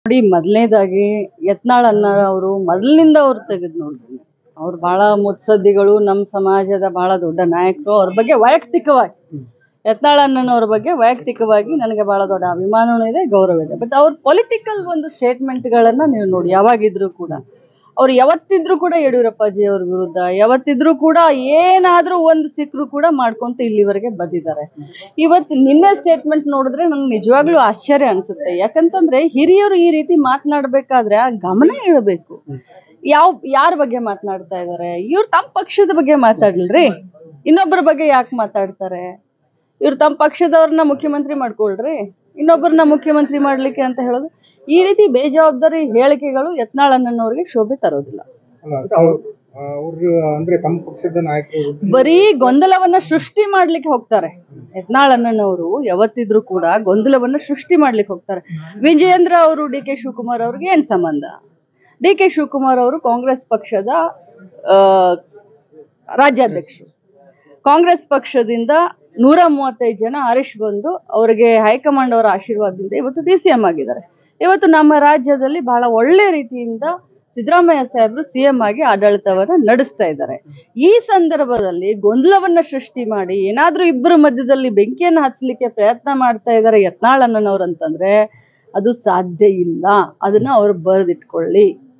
ನೋಡಿ ಮೊದಲನೇದಾಗಿ ಯತ್ನಾಳ್ ಅನ್ನ ಅವರು ಮೊದಲಿನಿಂದ ಅವ್ರು ತೆಗೆದು ನೋಡ್ರಿ ಅವ್ರು ಬಹಳ ಮುತ್ಸದ್ದಿಗಳು ನಮ್ಮ ಸಮಾಜದ ಬಹಳ ದೊಡ್ಡ ನಾಯಕರು ಅವ್ರ ಬಗ್ಗೆ ವೈಯಕ್ತಿಕವಾಗಿ ಯತ್ನಾಳ್ ಅಣ್ಣನವ್ರ ಬಗ್ಗೆ ವೈಯಕ್ತಿಕವಾಗಿ ನನಗೆ ಬಹಳ ದೊಡ್ಡ ಅಭಿಮಾನನೂ ಇದೆ ಗೌರವ ಇದೆ ಬಟ್ ಅವ್ರ ಪೊಲಿಟಿಕಲ್ ಒಂದು ಸ್ಟೇಟ್ಮೆಂಟ್ಗಳನ್ನ ನೀವು ನೋಡಿ ಯಾವಾಗಿದ್ರು ಕೂಡ ಅವ್ರು ಯಾವತ್ತಿದ್ರು ಕೂಡ ಯಡಿಯೂರಪ್ಪಾಜಿ ಅವ್ರ ವಿರುದ್ಧ ಯಾವತ್ತಿದ್ರು ಕೂಡ ಏನಾದ್ರೂ ಒಂದು ಸಿಕ್ಕರು ಕೂಡ ಮಾಡ್ಕೊಂತ ಇಲ್ಲಿವರೆಗೆ ಬಂದಿದ್ದಾರೆ ಇವತ್ತು ನಿನ್ನೆ ಸ್ಟೇಟ್ಮೆಂಟ್ ನೋಡಿದ್ರೆ ನಂಗೆ ನಿಜವಾಗ್ಲೂ ಆಶ್ಚರ್ಯ ಅನ್ಸುತ್ತೆ ಯಾಕಂತಂದ್ರೆ ಹಿರಿಯರು ಈ ರೀತಿ ಮಾತನಾಡ್ಬೇಕಾದ್ರೆ ಆ ಗಮನ ಇರಬೇಕು ಯಾವ ಯಾರ ಬಗ್ಗೆ ಮಾತನಾಡ್ತಾ ಇದ್ದಾರೆ ಇವ್ರು ತಮ್ಮ ಪಕ್ಷದ ಬಗ್ಗೆ ಮಾತಾಡ್ಲ್ರಿ ಇನ್ನೊಬ್ಬರ ಬಗ್ಗೆ ಯಾಕೆ ಮಾತಾಡ್ತಾರೆ ಇವ್ರು ತಮ್ಮ ಪಕ್ಷದವ್ರನ್ನ ಮುಖ್ಯಮಂತ್ರಿ ಮಾಡ್ಕೊಳ್ರಿ ಇನ್ನೊಬ್ಬರನ್ನ ಮುಖ್ಯಮಂತ್ರಿ ಮಾಡ್ಲಿಕ್ಕೆ ಅಂತ ಹೇಳೋದು ಈ ರೀತಿ ಬೇಜವಾಬ್ದಾರಿ ಹೇಳಿಕೆಗಳು ಯತ್ನಾಳ್ ಅಣ್ಣನವ್ರಿಗೆ ಶೋಭೆ ತರೋದಿಲ್ಲ ಅಲ್ಲ ಅವ್ರು ಅವ್ರು ಅಂದ್ರೆ ತಮ್ಮ ಪಕ್ಷದ ನಾಯಕರು ಬರೀ ಗೊಂದಲವನ್ನ ಸೃಷ್ಟಿ ಮಾಡ್ಲಿಕ್ಕೆ ಹೋಗ್ತಾರೆ ಯತ್ನಾಳ್ ಅಣ್ಣನವರು ಯಾವತ್ತಿದ್ರು ಕೂಡ ಗೊಂದಲವನ್ನ ಸೃಷ್ಟಿ ಮಾಡ್ಲಿಕ್ಕೆ ಹೋಗ್ತಾರೆ ವಿಜಯೇಂದ್ರ ಅವರು ಡಿ ಕೆ ಶಿವಕುಮಾರ್ ಅವ್ರಿಗೆ ಏನ್ ಸಂಬಂಧ ಡಿ ಕೆ ಶಿವಕುಮಾರ್ ಅವರು ಕಾಂಗ್ರೆಸ್ ಪಕ್ಷದ ಆ, ರಾಜ್ಯಾಧ್ಯಕ್ಷರು ಕಾಂಗ್ರೆಸ್ ಪಕ್ಷದಿಂದ ನೂರ ಮೂವತ್ತೈದು ಜನ ಆರಿಶ್ ಬಂದು ಅವರಿಗೆ ಹೈಕಮಾಂಡ್ ಅವರ ಆಶೀರ್ವಾದದಿಂದ ಇವತ್ತು ಡಿ ಸಿ ಎಂ ಆಗಿದ್ದಾರೆ ಇವತ್ತು ನಮ್ಮ ರಾಜ್ಯದಲ್ಲಿ ಬಹಳ ಒಳ್ಳೆ ರೀತಿಯಿಂದ ಸಿದ್ದರಾಮಯ್ಯ ಸಾಹೇಬರು ಸಿ ಎಂ ಆಗಿ ಆಡಳಿತವನ್ನ ನಡೆಸ್ತಾ ಇದ್ದಾರೆ ಈ ಸಂದರ್ಭದಲ್ಲಿ ಗೊಂದಲವನ್ನ ಸೃಷ್ಟಿ ಮಾಡಿ ಏನಾದ್ರೂ ಇಬ್ಬರ ಮಧ್ಯದಲ್ಲಿ ಬೆಂಕಿಯನ್ನು ಹಚ್ಚಲಿಕ್ಕೆ ಪ್ರಯತ್ನ ಮಾಡ್ತಾ ಇದ್ದಾರೆ ಯತ್ನಾಳ್ ಅಣ್ಣನವ್ರು ಅಂತಂದ್ರೆ ಅದು ಸಾಧ್ಯ ಇಲ್ಲ ಅದನ್ನ ಅವ್ರು ಬರೆದಿಟ್ಕೊಳ್ಳಿ